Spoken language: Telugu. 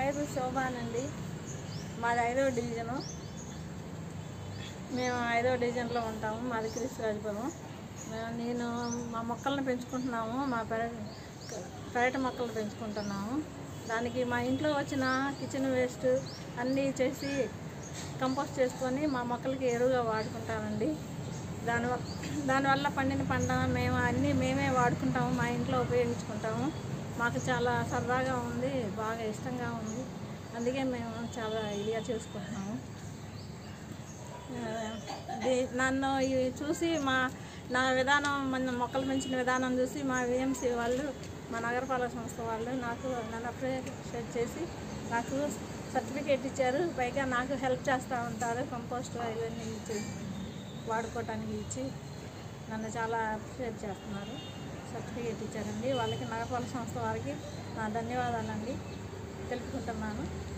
పేరు శోభానండి మాది ఐదో డివిజను మేము ఐదో డివిజన్లో ఉంటాము మాది కృష్ణరాజపురం మేము నేను మా మొక్కలను పెంచుకుంటున్నాము మా పెరటి పెరటి మొక్కలు పెంచుకుంటున్నాము దానికి మా ఇంట్లో వచ్చిన కిచెన్ వేస్ట్ అన్నీ చేసి కంపోస్ట్ చేసుకొని మా మొక్కలకి ఎరువుగా వాడుకుంటామండి దానివల్ల దానివల్ల పండిన పంట మేము అన్నీ మేమే వాడుకుంటాము మా ఇంట్లో ఉపయోగించుకుంటాము మాకు చాలా సరదాగా ఉంది బాగా ఇష్టంగా ఉంది అందుకే మేము చాలా ఇదిగా చేసుకుంటున్నాము ఆ, ది- నన్ను ఇవి చూసి మా నా విధానం మన మొక్కలు పెంచిన విధానం చూసి మా విఎంసీ వాళ్ళు మా నగరపాలక సంస్థ వాళ్ళు నాకు నన్ను అప్రిషియేట్ చేసి నాకు సర్టిఫికేట్ ఇచ్చారు పైగా నాకు హెల్ప్ చేస్తూ ఉంటారు కంపోస్ట్ ఇవన్నీ ఇచ్చి వాడుకోవటానికి ఇచ్చి నన్ను చాలా అప్రిషియేట్ చేస్తున్నారు సర్టిఫికేట్ ఇచ్చారండి వాళ్ళకి నగరపాలక సంస్థ వారికి నా ధన్యవాదాలండి తెలుపుకుంటున్నాను